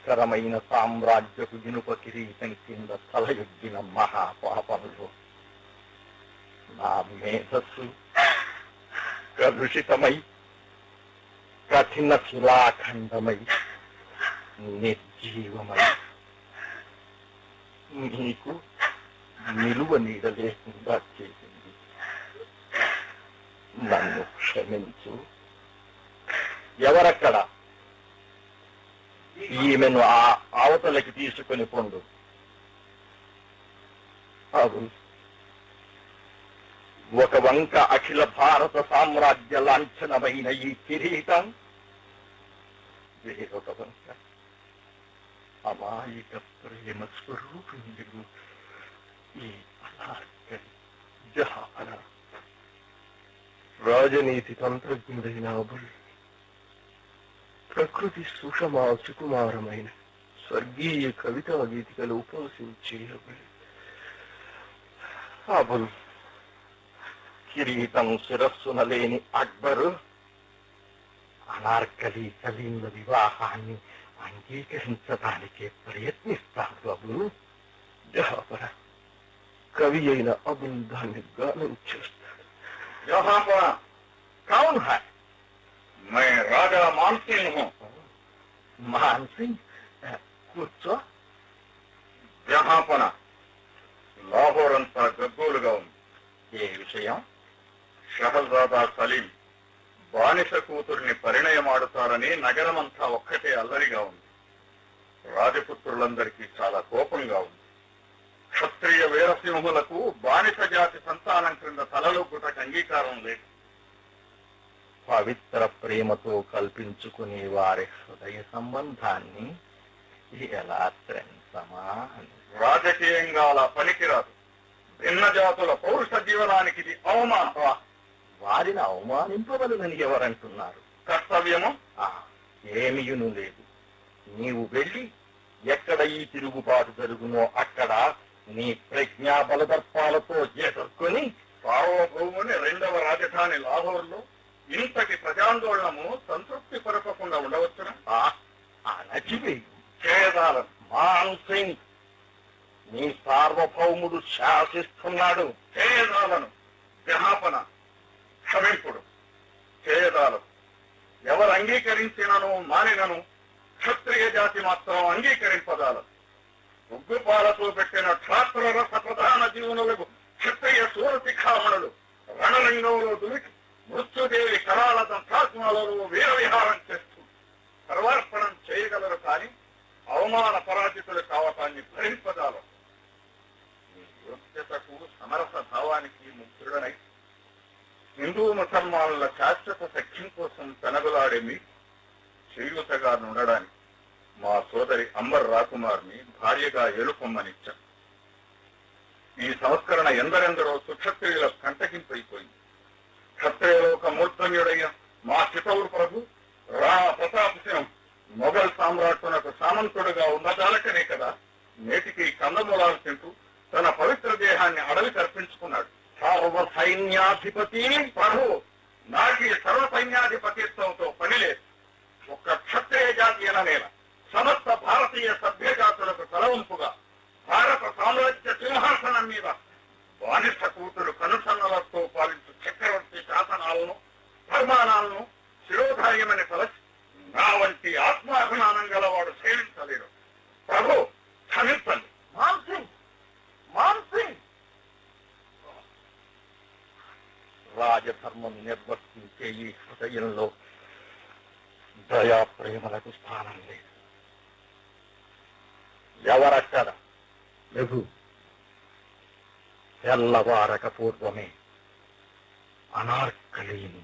భయంకరమైన సామ్రాజ్యపు ఇనుప కిరీటం కింద తలయొగ్గిన మహాపాపంలో నా మేధస్సు కలుషితమై కఠిన శిలాఖండమై నిర్జీవమై నీకు నిలువ నీడ లేకుండా చేసింది నన్ను క్షమించు ఎవరక్కడ ఈమెను ఆ అవతలకి తీసుకుని పొండు అవును ఒక వంక అఖిల భారత సామ్రాజ్య లాంఛనమైన ఈ కిరీటం వేరొక వంక అమాయక ప్రేమ స్వరూపిణుడు ఈ అనార్కలి జహాన రాజనీతి తంత్రజ్ఞుడైన అబుల్ ప్రకృతి సుషమా సుకుమారమైన స్వర్గీయ కవితా గీతికలు ఉపాసించే అబుల్ అబుల్ కిరీటం శిరస్సున లేని అక్బరు అనార్కలి సలీంల వివాహాన్ని అంగీకరించడానికే ప్రయత్నిస్తాడు అబుల్ జహాపర కవి అయిన అబుల్ దాన్ని గానం చేస్తాడు जहांपना कौन है मैं राजा मानसिंह हूँ मान सिंह కూర్చో జహాంపన లాహోర్ అంతా గగ్గోలుగా ఉంది ఏ విషయం షహజాదా సలీం బానిస కూతుర్ని పరిణయమాడుతారని నగరమంతా ఒక్కటే అల్లరిగా ఉంది రాజపుత్రులందరికీ చాలా కోపంగా ఉంది క్షత్రియ వీరసింహులకు బానిస జాతి సంతానం క్రింద తలలొగ్గుటకు అంగీకారం లేదు పవిత్ర ప్రేమతో కల్పించుకునే వారి హృదయ సంబంధాన్ని ఎలా త్రెంచమా అని రాజకీయంగా అలా పనికిరాదు భిన్న జాతుల పౌరుష జీవనానికి ఇది అవమానం వా, వారిని అవమానింపవలనని ఎవరంటున్నారు కర్తవ్యము ఆ, ఏమియును లేదు నీవు వెళ్ళి ఎక్కడ ఈ తిరుగుబాటు జరుగునో అక్కడ నీ ప్రజ్ఞా బలదర్పాలతో ఎదుర్కొని సార్వభౌముని రెండవ రాజధాని లాహోర్లో ఇంతటి ప్రజాందోళనము సంతృప్తి పరపకుండా ఉండవచ్చునా ఆ అణచివేయు చేదాలను మాన్ సింగ్ నీ సార్వభౌముడు శాసిస్తున్నాడు చేయదాలను జహాపన క్షమింపుడు చేయదాలను ఎవరు అంగీకరించినను మానినను క్షత్రియ జాతి మాత్రం అంగీకరింపదాలను ఉగ్గుపాలతో పెట్టిన క్షాత్ర రస ప్రధాన జీవనులకు క్షత్రియ సూరశిఖామణులు రణరంగంలో దుమికి మృత్యుదేవి కరాల దంతాత్మలలో వీర విహారం చేస్తూ సర్వార్పణం చేయగలరు కానీ అవమాన పరాజితులు కావటాన్ని భరింపదాలను నీ యోగ్యతకు సమరస భావానికి ముగ్ధుడనై హిందూ ముసల్మానుల శాశ్వత సఖ్యం కోసం పెనగులాడే మీ చేయూతగా ఉండడానికి మా సోదరి అంబర్ రాకుమార్ని భార్యగా ఎలుపొమ్మనిచ్చా ఈ సంస్కరణ ఎందరెందరో సుక్షత్రియుల కంటకింపైపోయింది క్షత్రియలోక మూర్ధన్యుడైన మా చితవుడు ప్రభు రాణ ప్రతాప్ సింహం మొఘల్ సామ్రాట్టునకు సామంతుడుగా ఉన్నదాలకనే కదా నేటికి కందమూలాలు తింటూ తన పవిత్ర దేహాన్ని అడవికి అర్పించుకున్నాడు సర్వ సైన్యాధిపతి ప్రభు నాకు ఈ సర్వ సైన్యాధిపతిత్వంతో పని లేదు ఒక్క క్షత్రియ జాతి అననేల సమస్త భారతీయ సభ్య జాతులకు తలవంపుగా భారత సామ్రాజ్య సింహాసనం మీద బానిస కూతురు కనుసన్నలతో పాలించు చక్రవర్తి శాసనాలను ఫర్మానాలను శిరోధార్యమని తలచి నా వంటి ఆత్మాభిమానం గలవాడు సేవించలేడు ప్రభు క్షమించండి మాన్ సింగ్ మాన్ సింగ్ రాజధర్మం నిర్వర్తించే ఈ హృదయంలో దయా ప్రేమలకు స్థానం లేదు ఎవరక్కడ ప్రభు తెల్లవారక పూర్వమే అనార్కలిని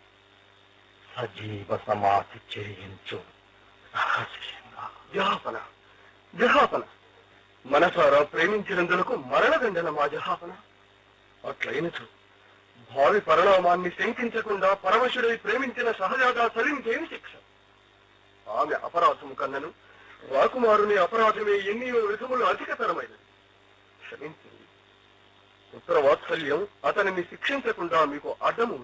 సజీవ సమాధి చేయించు రహస్యంగా జహాపన జహాపన మనసారా ప్రేమించినందులకు మరణదండన మా జహాపన అట్లయినచు భావి పరిణామాన్ని శంకించకుండా పరమశుడై ప్రేమించిన సహజాగా సలింకేమి శిక్ష ఆమె అపరాధము కన్నను రాకుమారుని అపరాధమే ఎన్నియో విధములు అధికతరమైనది క్షమించింది పుత్ర వాత్సల్యం అతనిని శిక్షించకుండా మీకు అడ్డము